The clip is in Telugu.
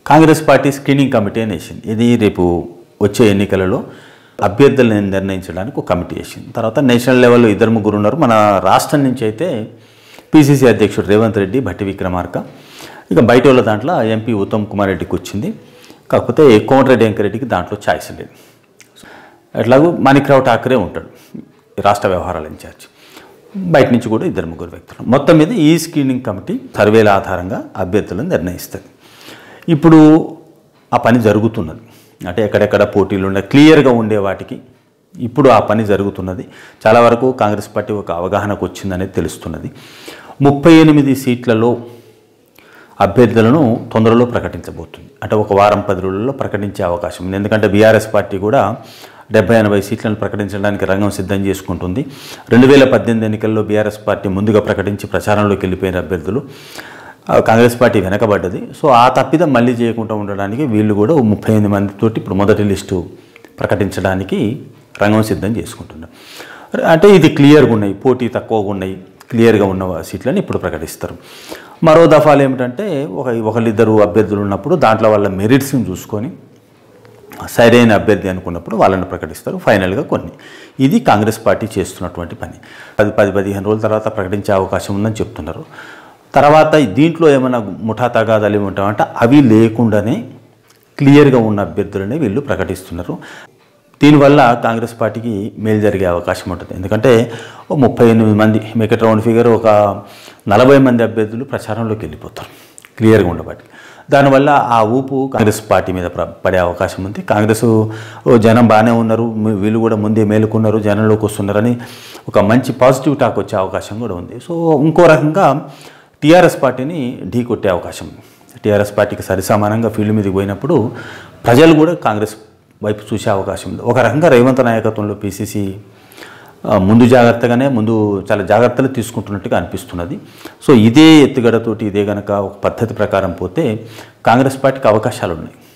కాంగ్రెస్ పార్టీ స్క్రీనింగ్ కమిటీ అని వేసింది ఇది రేపు వచ్చే ఎన్నికలలో అభ్యర్థులను నిర్ణయించడానికి ఒక కమిటీ వేసింది తర్వాత నేషనల్ లెవెల్లో ఇద్దరు ముగ్గురు ఉన్నారు మన రాష్ట్రం నుంచి అయితే పిసిసి అధ్యక్షుడు రేవంత్ రెడ్డి భట్టి విక్రమార్క ఇక బయట వాళ్ళ దాంట్లో ఎంపీ ఉత్తమ్ కుమార్ రెడ్డికి వచ్చింది కాకపోతే కోమటిరెడ్డి వెంకరెడ్డికి దాంట్లో ఛాయిస్ లేదు ఎట్లాగూ మాణిక్రావు ఠాకరే ఉంటాడు రాష్ట్ర వ్యవహారాల ఇన్ఛార్జ్ బయట నుంచి కూడా ఇద్దరు ముగ్గురు వ్యక్తులు మొత్తం మీద ఈ స్క్రీనింగ్ కమిటీ సర్వేల ఆధారంగా అభ్యర్థులను నిర్ణయిస్తుంది ఇప్పుడు ఆ పని జరుగుతున్నది అంటే ఎక్కడెక్కడ పోటీలు ఉండే క్లియర్గా ఉండే వాటికి ఇప్పుడు ఆ పని జరుగుతున్నది చాలా వరకు కాంగ్రెస్ పార్టీ ఒక అవగాహనకు వచ్చిందనేది తెలుస్తున్నది ముప్పై ఎనిమిది సీట్లలో అభ్యర్థులను తొందరలో ప్రకటించబోతుంది అంటే ఒక వారం పది రోజుల్లో ప్రకటించే అవకాశం ఉంది ఎందుకంటే బీఆర్ఎస్ పార్టీ కూడా డెబ్బై ఎనభై సీట్లను ప్రకటించడానికి రంగం సిద్ధం చేసుకుంటుంది రెండు వేల పద్దెనిమిది ఎన్నికల్లో బీఆర్ఎస్ పార్టీ ముందుగా ప్రకటించి ప్రచారంలోకి వెళ్ళిపోయిన అభ్యర్థులు ఆ, కాంగ్రెస్ పార్టీ వెనకబడ్డది సో ఆ తప్పిదం మళ్ళీ చేయకుండా ఉండడానికి వీళ్ళు కూడా ఓ ముప్పై ఎనిమిది మందితోటి ఇప్పుడు మొదటి లిస్టు ప్రకటించడానికి రంగం సిద్ధం చేసుకుంటున్నారు అంటే ఇది క్లియర్గా ఉన్నాయి పోటీ తక్కువగా ఉన్నాయి క్లియర్గా ఉన్న సీట్లని ఇప్పుడు ప్రకటిస్తారు మరో దఫాలు ఏమిటంటే ఒక ఒకళ్ళిద్దరు అభ్యర్థులు ఉన్నప్పుడు దాంట్లో వాళ్ళ మెరిట్స్ని చూసుకొని సరైన అభ్యర్థి అనుకున్నప్పుడు వాళ్ళని ప్రకటిస్తారు ఫైనల్గా కొన్ని ఇది కాంగ్రెస్ పార్టీ చేస్తున్నటువంటి పని పది పది పదిహేను రోజుల తర్వాత ప్రకటించే అవకాశం ఉందని చెప్తున్నారు తర్వాత దీంట్లో ఏమైనా ముఠా తగాదాలు ఏమి ఉంటామంటే అవి లేకుండానే క్లియర్గా ఉన్న అభ్యర్థులనే వీళ్ళు ప్రకటిస్తున్నారు దీనివల్ల కాంగ్రెస్ పార్టీకి మేలు జరిగే అవకాశం ఉంటుంది ఎందుకంటే ఓ ముప్పై ఎనిమిది మంది మిగతా రౌండ్ ఫిగర్ ఒక నలభై మంది అభ్యర్థులు ప్రచారంలోకి వెళ్ళిపోతారు క్లియర్గా ఉండబట్టి దానివల్ల ఆ ఊపు కాంగ్రెస్ పార్టీ మీద ప్ర- పడే అవకాశం ఉంది కాంగ్రెస్ ఓ జనం బాగానే ఉన్నారు మీ- వీళ్ళు కూడా ముందే మేలుకున్నారు జనంలోకి వస్తున్నారని ఒక మంచి పాజిటివ్ టాక్ వచ్చే అవకాశం కూడా ఉంది సో ఇంకో రకంగా టీఆర్ఎస్ పార్టీని ఢీ కొట్టే అవకాశం ఉంది టీఆర్ఎస్ పార్టీకి సరిసమానంగా ఫీల్డ్ మీదకి పోయినప్పుడు ప్రజలు కూడా కాంగ్రెస్ వైపు చూసే అవకాశం ఉంది ఒక రకంగా రేవంత్ నాయకత్వంలో పీసీసీ ఆ, ముందు జాగ్రత్తగానే ముందు చాలా జాగ్రత్తలు తీసుకుంటున్నట్టుగా అనిపిస్తున్నది సో ఇదే ఎత్తుగడతోటి ఇదే గనక ఒక పద్ధతి ప్రకారం పోతే కాంగ్రెస్ పార్టీకి అవకాశాలు ఉన్నాయి